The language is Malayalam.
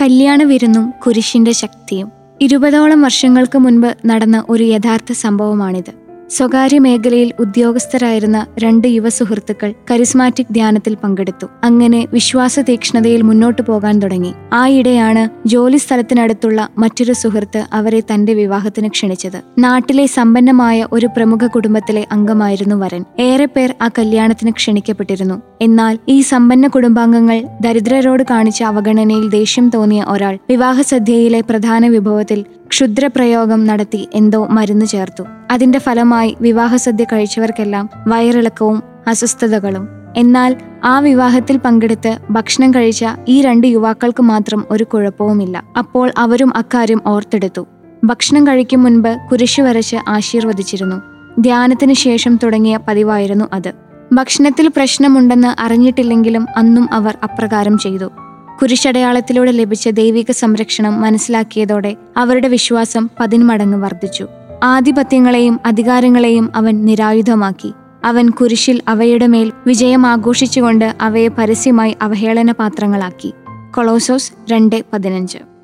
കല്യാണ വിരുന്നും കുരിശിന്റെ ശക്തിയും ഇരുപതോളം വർഷങ്ങൾക്ക് മുൻപ് നടന്ന ഒരു യഥാർത്ഥ സംഭവമാണിത് സ്വകാര്യ മേഖലയിൽ ഉദ്യോഗസ്ഥരായിരുന്ന രണ്ട് യുവ സുഹൃത്തുക്കൾ കരിസ്മാറ്റിക് ധ്യാനത്തിൽ പങ്കെടുത്തു അങ്ങനെ വിശ്വാസ തീക്ഷ്ണതയിൽ മുന്നോട്ടു പോകാൻ തുടങ്ങി ആയിടെയാണ് ജോലി സ്ഥലത്തിനടുത്തുള്ള മറ്റൊരു സുഹൃത്ത് അവരെ തന്റെ വിവാഹത്തിന് ക്ഷണിച്ചത് നാട്ടിലെ സമ്പന്നമായ ഒരു പ്രമുഖ കുടുംബത്തിലെ അംഗമായിരുന്നു വരൻ ഏറെ പേർ ആ കല്യാണത്തിന് ക്ഷണിക്കപ്പെട്ടിരുന്നു എന്നാൽ ഈ സമ്പന്ന കുടുംബാംഗങ്ങൾ ദരിദ്രരോട് കാണിച്ച അവഗണനയിൽ ദേഷ്യം തോന്നിയ ഒരാൾ വിവാഹസദ്യയിലെ പ്രധാന വിഭവത്തിൽ ക്ഷുദ്രപ്രയോഗം നടത്തി എന്തോ മരുന്ന് ചേർത്തു അതിന്റെ ഫലമായി വിവാഹസദ്യ കഴിച്ചവർക്കെല്ലാം വയറിളക്കവും അസ്വസ്ഥതകളും എന്നാൽ ആ വിവാഹത്തിൽ പങ്കെടുത്ത് ഭക്ഷണം കഴിച്ച ഈ രണ്ട് യുവാക്കൾക്ക് മാത്രം ഒരു കുഴപ്പവുമില്ല അപ്പോൾ അവരും അക്കാര്യം ഓർത്തെടുത്തു ഭക്ഷണം കഴിക്കും മുൻപ് കുരിശു വരച്ച് ആശീർവദിച്ചിരുന്നു ധ്യാനത്തിന് ശേഷം തുടങ്ങിയ പതിവായിരുന്നു അത് ഭക്ഷണത്തിൽ പ്രശ്നമുണ്ടെന്ന് അറിഞ്ഞിട്ടില്ലെങ്കിലും അന്നും അവർ അപ്രകാരം ചെയ്തു കുരിശടയാളത്തിലൂടെ ലഭിച്ച ദൈവിക സംരക്ഷണം മനസ്സിലാക്കിയതോടെ അവരുടെ വിശ്വാസം പതിന്മടങ്ങ് വർദ്ധിച്ചു ആധിപത്യങ്ങളെയും അധികാരങ്ങളെയും അവൻ നിരായുധമാക്കി അവൻ കുരിശിൽ അവയുടെ മേൽ വിജയം ആഘോഷിച്ചുകൊണ്ട് അവയെ പരസ്യമായി അവഹേളന പാത്രങ്ങളാക്കി കൊളോസോസ് രണ്ട് പതിനഞ്ച്